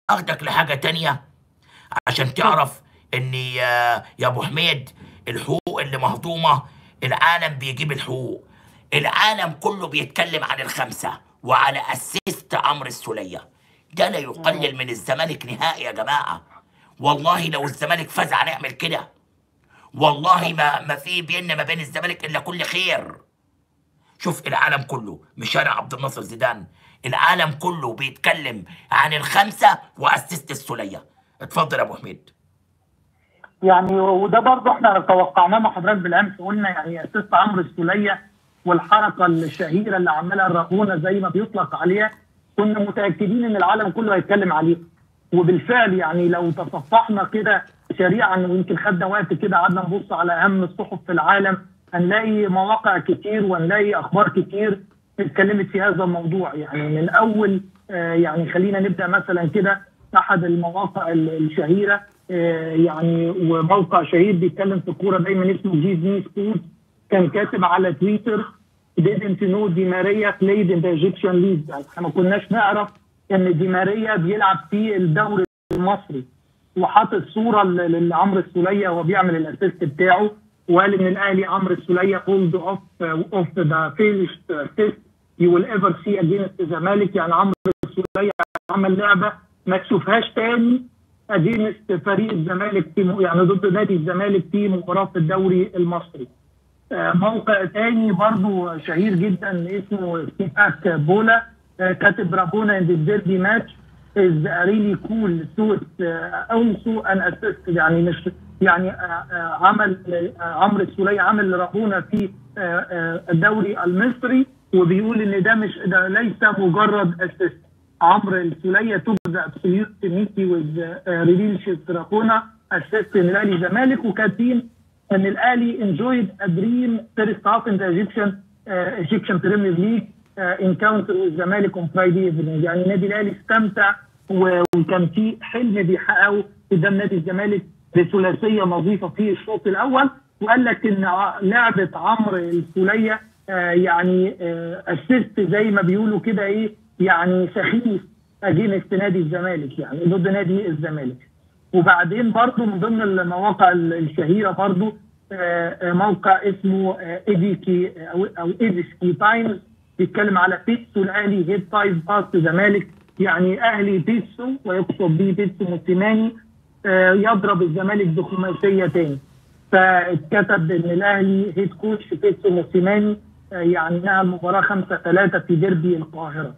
اخدك لحاجه تانية عشان تعرف ان يا يا ابو حميد الحقوق اللي مهضومه العالم بيجيب الحقوق العالم كله بيتكلم عن الخمسه وعلى اسيست عمرو السوليه ده لا يقلل من الزمالك نهائي يا جماعه والله لو الزمالك فاز هنعمل كده والله ما ما في بيننا ما بين الزمالك الا كل خير شوف العالم كله مش انا عبد الناصر زيدان العالم كله بيتكلم عن الخمسه واسست السوليه اتفضل يا ابو حميد يعني وده برضه احنا توقعناه مع حضرتك بالامس قلنا يعني اساس عمرو السوليه والحركه الشهيره اللي عملها الرهونه زي ما بيطلق عليها كنا متاكدين ان العالم كله هيتكلم عليها وبالفعل يعني لو تصفحنا كده سريعا ويمكن خدنا وقت كده قعدنا نبص على اهم الصحف في العالم هنلاقي مواقع كتير وهنلاقي اخبار كتير اتكلمت في هذا الموضوع يعني من اول آه يعني خلينا نبدا مثلا كده احد المواقع ال- الشهيره آه يعني وموقع شهير بيتكلم في الكوره دايما اسمه جيز ني سبورت كان كاتب على تويتر didn't know دي ماريا played in the Egyptian league يعني احنا ما كناش نعرف ان دي ماريا بيلعب في الدوري المصري وحاطط صوره ل- لعمرو السوليه وهو بيعمل الاسيست بتاعه وقال ان الاهلي عمرو السوليه pulled off اوف ذا فينشت اسيست يو ويل ايفر سي اجينست الزمالك يعني عمرو السوليه عمل لعبه ما تشوفهاش تاني اجينست فريق الزمالك في م- يعني ضد نادي الزمالك في مباراه في الدوري المصري. آه، موقع تاني برضو شهير جدا اسمه سيباك بولا آه، كاتب رابونا ان الديربي ماتش از ريلي كول تو اولسو ان اسيست يعني مش يعني آه، آه، عمل آه، عمرو السوليه عمل لرابونا في آه، آه، الدوري المصري وبيقول ان ده مش ده ليس مجرد اسيست عمرو السوليه توك ذا ابسوليوت ميتي وذ ريليشن رابونا اسيست ان الاهلي زمالك وكاتبين ان الاهلي enjoyed a dream first half in the Egyptian uh, Egyptian Premier League uh, encounter with الزمالك on Friday evening يعني النادي الاهلي استمتع و- وكان في حلم بيحققه قدام نادي الزمالك بثلاثيه نظيفه في الشوط الاول وقال لك ان ع- لعبه عمرو السوليه آه، يعني اسيست زي ما بيقولوا كده ايه يعني سخيف اجينست نادي الزمالك يعني ضد نادي الزمالك وبعدين برضو من ضمن المواقع ال- الشهيره برضو آه، آه، موقع اسمه آه، ايديكي او او ايديسكي تايمز بيتكلم على بيتسو الاهلي هيد فايف باس زمالك يعني اهلي بيتسو ويقصد به بيتسو موسيماني آه، يضرب الزمالك بخماسيه تاني فاتكتب ان الاهلي هيد كوتش بيتسو موسيماني آه، يعني نهى المباراه 5 3 في ديربي القاهره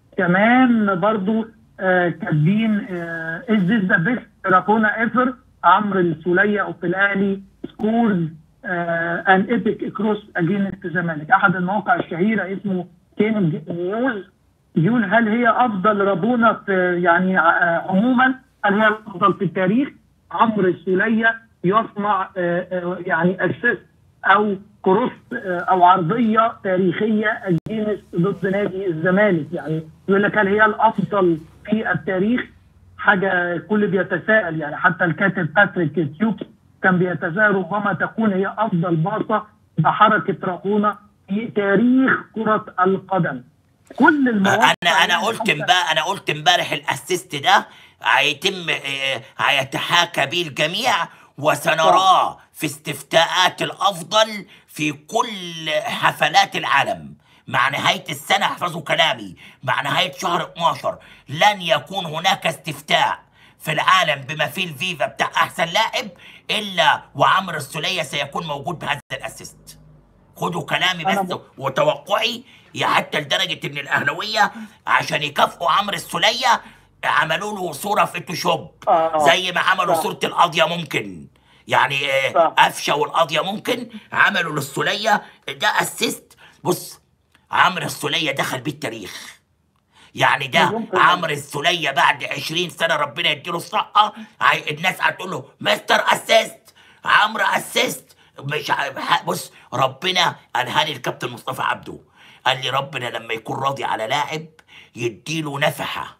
كمان برضو آه، كاتبين از ذيس ذا بيست راكونا ايفر عمرو السوليه اوف الاهلي سكورز ان ايبك كروس اجينست الزمالك احد المواقع الشهيره اسمه كينج نيوز يقول هل هي افضل رابونه في يعني آه، عموما هل هي الافضل في التاريخ عمرو السوليه يصنع آه، آه، يعني اسيست او كروس آه، او عرضيه تاريخيه اجينست ضد نادي الزمالك يعني يقول لك هل هي الافضل في التاريخ حاجه الكل بيتساءل يعني حتى الكاتب باتريك تيوب كان بيتساءل ربما تكون هي افضل باصه بحركه راكونا في تاريخ كره القدم كل المواقع انا انا قلت حتى- امبارح انا قلت امبارح الاسيست ده هيتم آه، هيتحاكى به الجميع وسنراه في استفتاءات الافضل في كل حفلات العالم مع نهاية السنة احفظوا كلامي مع نهاية شهر 12 لن يكون هناك استفتاء في العالم بما فيه الفيفا بتاع أحسن لاعب إلا وعمرو السولية سيكون موجود بهذا الأسيست خدوا كلامي أنا بس ب- وتوقعي يا حتى لدرجه ان الاهلاويه عشان يكافئوا عمرو السوليه عملوا له صوره فوتوشوب آه. زي ما عملوا صح. صوره القاضيه ممكن يعني آه، صح. قفشه والقاضيه ممكن عملوا للسوليه ده اسيست بص عمرو السوليه دخل بيه التاريخ يعني ده ممكن. عمرو السوليه بعد 20 سنه ربنا يديله الصحه هي- الناس هتقول له مستر اسيست عمرو اسيست مش ع- بص ربنا قالها لي الكابتن مصطفى عبده قال لي ربنا لما يكون راضي على لاعب يديله نفحه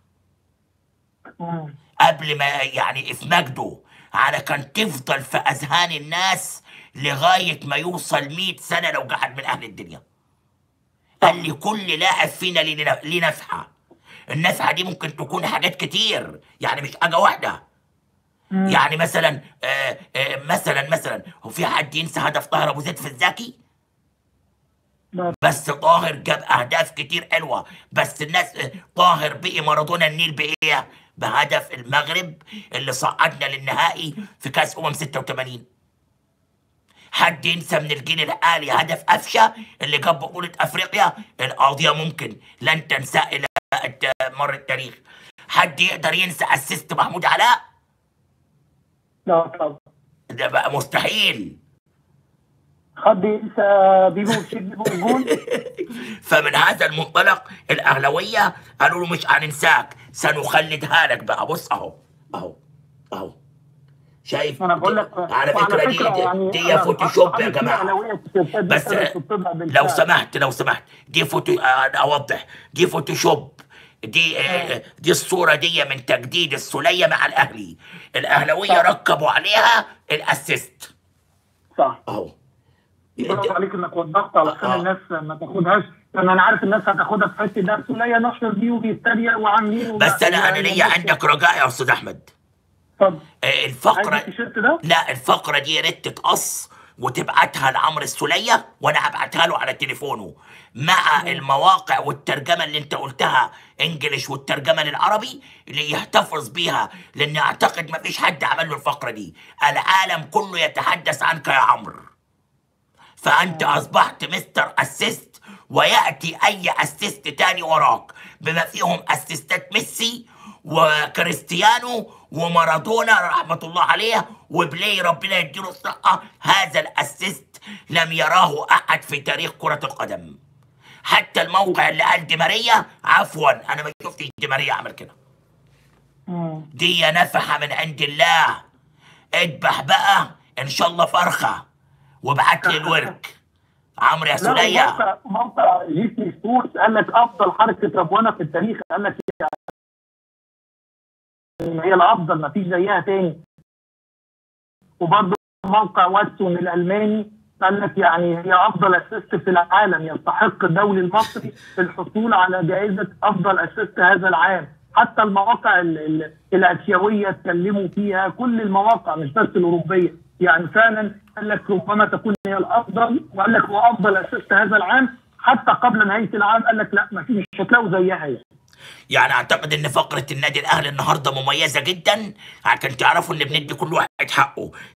مم. قبل ما يعني في مجده على كان تفضل في اذهان الناس لغايه ما يوصل 100 سنه لو قعد من اهل الدنيا قال لي كل لاعب فينا ليه ليه نفحه النفعه دي ممكن تكون حاجات كتير يعني مش حاجه واحده مم. يعني مثلا آه آه مثلا مثلا هو في حد ينسى هدف طاهر ابو زيد في الزكي لا. بس طاهر جاب اهداف كتير حلوه بس الناس آه، طاهر بقي مارادونا النيل بايه بهدف المغرب اللي صعدنا للنهائي في كاس امم 86 حد ينسى من الجيل الحالي هدف قفشه اللي جاب بطوله افريقيا القضيه ممكن لن تنساه الى الت- مر التاريخ حد يقدر ينسى اسيست محمود علاء لا طبعا ده بقى مستحيل حد ينسى بيبو وشيك بيبو الجون فمن هذا المنطلق الاهلاويه قالوا له مش هننساك سنخلدها لك بقى بص اهو اهو اهو شايف انا بقول لك على وعلى فكره دي دي, يعني دي أنا فوتوشوب يا عامل فيها جماعه أهلاوية التيشيرتات دي بس ابتدت تطبع لو بالفعل. سمحت لو سمحت دي فوتو آه، أنا اوضح دي فوتوشوب دي آه، دي الصوره دي من تجديد السوليه مع الاهلي الاهلاويه صح. ركبوا عليها الاسيست صح اهو برافو عليك انك وضحت علشان آه. الناس ما تاخدهاش لان انا عارف الناس هتاخدها في حته ده سوليه نشر بيه وبيتريق وعاملين بس انا انا ليا عندك رجاء يا استاذ احمد اتفضل آه، عايز الفقره التيشيرت ده؟ لا الفقره دي يا ريت تتقص وتبعتها لعمرو السوليه وانا هبعتها له على تليفونه مع المواقع والترجمه اللي انت قلتها انجليش والترجمه للعربي اللي يحتفظ بيها لان اعتقد ما فيش حد عمل له الفقره دي العالم كله يتحدث عنك يا عمرو فانت اصبحت مستر اسيست وياتي اي اسيست تاني وراك بما فيهم اسيستات ميسي وكريستيانو ومارادونا رحمه الله عليه وبلاي ربنا يديله الصحه هذا الاسيست لم يراه احد في تاريخ كره القدم حتى الموقع اللي قال دي ماريا عفوا انا ما شفتش دي ماريا عمل كده مم. دي نفحه من عند الله اذبح بقى ان شاء الله فرخه وابعت لي الورك عمرو يا لا سوليه موقع موقع جي سي سبورتس قال لك افضل حركه ربوانه في التاريخ قال لك يعني هي الافضل ما فيش زيها تاني وبرضه موقع واتسون الالماني قال لك يعني هي افضل اسيست في العالم يستحق الدولي المصري الحصول على جائزه افضل اسيست هذا العام حتى المواقع ال- ال- الاسيويه اتكلموا فيها كل المواقع مش بس الاوروبيه يعني فعلا قال لك ربما تكون هي الافضل وقال لك هو افضل اسيست هذا العام حتى قبل نهايه العام قال لك لا ما فيش مش هتلاقوا زيها يعني يعني اعتقد ان فقره النادي الاهلي النهارده مميزه جدا عشان تعرفوا ان بندي كل واحد حقه